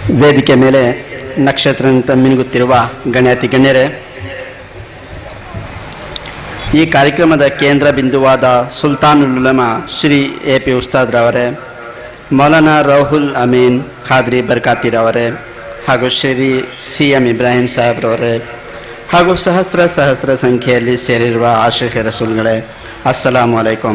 ವೇದಿಕೆ ಮೇಲೆ ನಕ್ಷತ್ರಂತ ಮಿನುಗುತ್ತಿರುವ ಗಣ್ಯಾತಿ ಗಣ್ಯರೇ ಈ ಕಾರ್ಯಕ್ರಮದ ಕೇಂದ್ರ ಬಿಂದುವಾದ ಸುಲ್ತಾನುಲ್ ಉಲಮಾ ಶ್ರೀ ಎ ಪಿ ಉಸ್ತಾದ್ರವರೇ ಮೌಲಾನಾ ರೌಹುಲ್ ಅಮೀನ್ ಖಾದ್ರಿ ಬರ್ಕಾತಿರವರೇ ಹಾಗೂ ಶ್ರೀ ಸಿ ಎಂ ಇಬ್ರಾಹಿಂ ಸಾಹೇಬ್ರವರೇ ಹಾಗೂ ಸಹಸ್ರ ಸಹಸ್ರ ಸಂಖ್ಯೆಯಲ್ಲಿ ಸೇರಿರುವ ಆಶಿಖ್ ರಸೂಲ್ಗಳೇ ಅಸ್ಸಲಾಮು ಅಲೈಕುಂ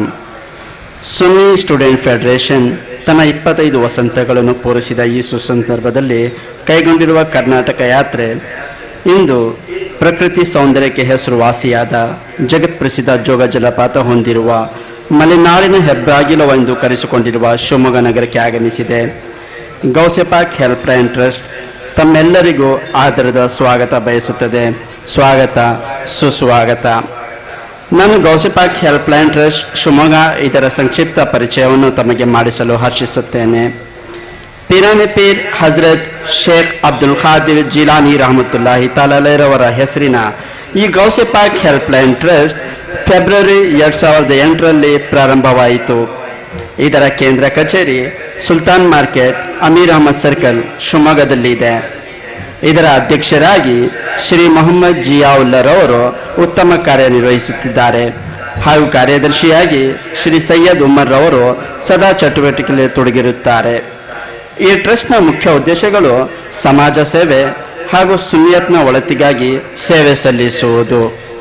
ಸುನ್ನಿ ಸ್ಟೂಡೆಂಟ್ ಫೆಡರೇಷನ್ ತನ್ನ ಇಪ್ಪತ್ತೈದು ವಸಂತಗಳನ್ನು ಪೂರೈಸಿದ ಈ ಸುಸಂದರ್ಭದಲ್ಲಿ ಕೈಗೊಂಡಿರುವ ಕರ್ನಾಟಕ ಯಾತ್ರೆ ಇಂದು ಪ್ರಕೃತಿ ಸೌಂದರ್ಯಕ್ಕೆ ಹೆಸರುವಾಸಿಯಾದ ಜಗತ್ಪ್ರಸಿದ್ಧ ಜೋಗ ಜಲಪಾತ ಹೊಂದಿರುವ ಮಲೆನಾಡಿನ ಹೆಬ್ಬಾಗಿಲವೆಂದು ಕರೆಸಿಕೊಂಡಿರುವ ಶಿವಮೊಗ್ಗ ನಗರಕ್ಕೆ ಆಗಮಿಸಿದೆ ಗೌಸೆಪಾಕ್ ಹೆಲ್ಪ್ ಲೈನ್ ಟ್ರಸ್ಟ್ ತಮ್ಮೆಲ್ಲರಿಗೂ ಆಧಾರದ ಸ್ವಾಗತ ಬಯಸುತ್ತದೆ ಸ್ವಾಗತ ಸುಸ್ವಾಗತ ನಾನು Ghousepak help line trust Shivamogga ಇದರ ಸಂಕ್ಷಿಪ್ತ ಪರಿಚಯವನ್ನು ತಮಗೆ ಮಾಡಿಸಲು ಹರ್ಷಿಸುತ್ತೇನೆ ಪಿರಾನೆ ಪೀರ್ ಹಜರತ್ ಶೇಖ್ ಅಬ್ದುಲ್ ಖಾದಿರ್ ಜಿಲಾನಿ ರಹಮತುಲ್ಲಾಹಿ ತಾಲರವರ ಹೆಸರಿನ ಈ Ghousepak help line trust February ಎರಡು ಸಾವಿರದ ಎಂಟರಲ್ಲಿ ಪ್ರಾರಂಭವಾಯಿತು ಇದರ ಕೇಂದ್ರ ಕಚೇರಿ ಸುಲ್ತಾನ್ ಮಾರ್ಕೆಟ್ ಅಮೀರ್ ಅಹಮದ್ ಸರ್ಕಲ್ ಶಿವಮೊಗ್ಗದಲ್ಲಿ ಇದೆ ಇದರ ಅಧ್ಯಕ್ಷರಾಗಿ ಶ್ರೀ ಮೊಹಮ್ಮದ್ ಜಿಯಾವುಲ್ಲರವರು ಉತ್ತಮ ಕಾರ್ಯನಿರ್ವಹಿಸುತ್ತಿದ್ದಾರೆ ಹಾಗೂ ಕಾರ್ಯದರ್ಶಿಯಾಗಿ ಶ್ರೀ ಸೈಯದ್ ಉಮರ್ ರವರು ಸದಾ ಚಟುವಟಿಕೆಯಲ್ಲಿ ತೊಡಗಿರುತ್ತಾರೆ ಈ ಟ್ರಸ್ಟ್ನ ಮುಖ್ಯ ಉದ್ದೇಶಗಳು ಸಮಾಜ ಸೇವೆ ಹಾಗೂ ಸುನ್ನಿಯತ್ನ ಒಳತಿಗಾಗಿ ಸೇವೆ ಸಲ್ಲಿಸುವುದು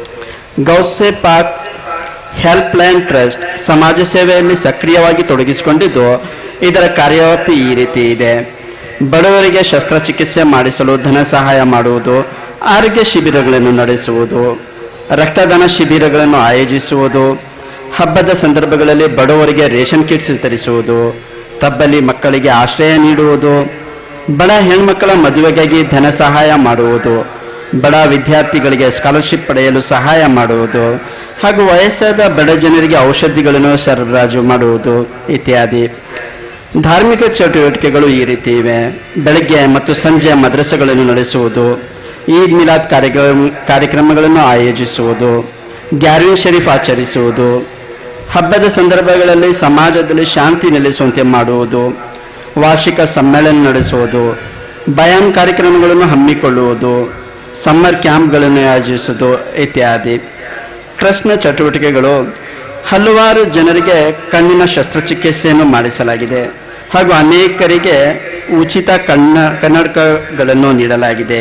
Ghouse Pak help line trust ಸಮಾಜ ಸೇವೆಯಲ್ಲಿ ಸಕ್ರಿಯವಾಗಿ ತೊಡಗಿಸಿಕೊಂಡಿದ್ದು ಇದರ ಕಾರ್ಯವ್ಯಾಪ್ತಿ ಈ ರೀತಿ ಇದೆ ಬಡವರಿಗೆ ಶಸ್ತ್ರಚಿಕಿತ್ಸೆ ಮಾಡಿಸಲು ಧನ ಸಹಾಯ ಮಾಡುವುದು ಆರೋಗ್ಯ ಶಿಬಿರಗಳನ್ನು ನಡೆಸುವುದು ರಕ್ತದಾನ ಶಿಬಿರಗಳನ್ನು ಆಯೋಜಿಸುವುದು ಹಬ್ಬದ ಸಂದರ್ಭಗಳಲ್ಲಿ ಬಡವರಿಗೆ ರೇಷನ್ ಕಿಟ್ಸ್ ವಿತರಿಸುವುದು ತಬ್ಬಲಿ ಮಕ್ಕಳಿಗೆ ಆಶ್ರಯ ನೀಡುವುದು ಬಡ ಹೆಣ್ಮಕ್ಕಳ ಮದುವೆಗಾಗಿ ಧನ ಸಹಾಯ ಮಾಡುವುದು ಬಡ ವಿದ್ಯಾರ್ಥಿಗಳಿಗೆ ಸ್ಕಾಲರ್ಶಿಪ್ ಪಡೆಯಲು ಸಹಾಯ ಮಾಡುವುದು ಹಾಗೂ ವಯಸ್ಸಾದ ಬಡ ಜನರಿಗೆ ಔಷಧಿಗಳನ್ನು ಸರಬರಾಜು ಮಾಡುವುದು ಇತ್ಯಾದಿ ಧಾರ್ಮಿಕ ಚಟುವಟಿಕೆಗಳು ಈ ರೀತಿ ಇವೆ ಬೆಳಗ್ಗೆ ಮತ್ತು ಸಂಜೆ ಮದ್ರಸೆಗಳನ್ನು ನಡೆಸುವುದು ಈದ್ ಮಿಲಾದ್ ಕಾರ್ಯಕ್ರಮ ಕಾರ್ಯಕ್ರಮಗಳನ್ನು ಆಯೋಜಿಸುವುದು ಗ್ಯಾರಿನ್ ಶರೀಫ್ ಆಚರಿಸುವುದು ಹಬ್ಬದ ಸಂದರ್ಭಗಳಲ್ಲಿ ಸಮಾಜದಲ್ಲಿ ಶಾಂತಿ ನೆಲೆಸುವಂತೆ ಮಾಡುವುದು ವಾರ್ಷಿಕ ಸಮ್ಮೇಳನ ನಡೆಸುವುದು ಬಯಾನ್ ಕಾರ್ಯಕ್ರಮಗಳನ್ನು ಹಮ್ಮಿಕೊಳ್ಳುವುದು ಸಮ್ಮರ್ ಕ್ಯಾಂಪ್ಗಳನ್ನು ಆಯೋಜಿಸುವುದು ಇತ್ಯಾದಿ ಟ್ರಸ್ಟ್ನ ಚಟುವಟಿಕೆಗಳು ಹಲವಾರು ಜನರಿಗೆ ಕಣ್ಣಿನ ಶಸ್ತ್ರಚಿಕಿತ್ಸೆಯನ್ನು ಮಾಡಿಸಲಾಗಿದೆ ಹಾಗೂ ಅನೇಕರಿಗೆ ಉಚಿತ ಕಣ್ಣ ಕನ್ನಡಕಗಳನ್ನು ನೀಡಲಾಗಿದೆ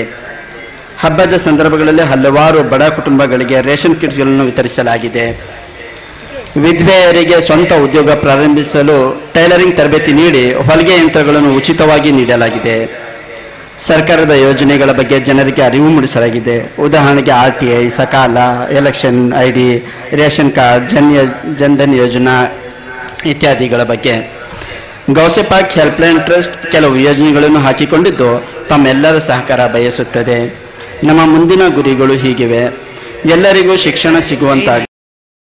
ಹಬ್ಬದ ಸಂದರ್ಭಗಳಲ್ಲಿ ಹಲವಾರು ಬಡ ಕುಟುಂಬಗಳಿಗೆ ರೇಷನ್ ಕಿಟ್ಸ್ಗಳನ್ನು ವಿತರಿಸಲಾಗಿದೆ ವಿಧವೆಯರಿಗೆ ಸ್ವಂತ ಉದ್ಯೋಗ ಪ್ರಾರಂಭಿಸಲು ಟೈಲರಿಂಗ್ ತರಬೇತಿ ನೀಡಿ ಹೊಲಿಗೆ ಯಂತ್ರಗಳನ್ನು ಉಚಿತವಾಗಿ ನೀಡಲಾಗಿದೆ ಸರ್ಕಾರದ ಯೋಜನೆಗಳ ಬಗ್ಗೆ ಜನರಿಗೆ ಅರಿವು ಮೂಡಿಸಲಾಗಿದೆ ಉದಾಹರಣೆಗೆ R T I Sakala election I D ration card Jan ಯೋಜ್- ಜನ್ಧನ್ ಯೋಜನಾ ಇತ್ಯಾದಿಗಳ ಬಗ್ಗೆ ಗೌಸೆಪಾಕ್ ಹೆಲ್ಪ್ಲೈನ್ ಟ್ರಸ್ಟ್ ಕೆಲವು ಯೋಜನೆಗಳನ್ನು ಹಾಕಿಕೊಂಡಿದ್ದು ತಮ್ಮೆಲ್ಲರ ಸಹಕಾರ ಬಯಸುತ್ತದೆ ನಮ್ಮ ಮುಂದಿನ ಗುರಿಗಳು ಹೀಗಿವೆ ಎಲ್ಲರಿಗೂ ಶಿಕ್ಷಣ ಸಿಗುವಂತಾಗಿ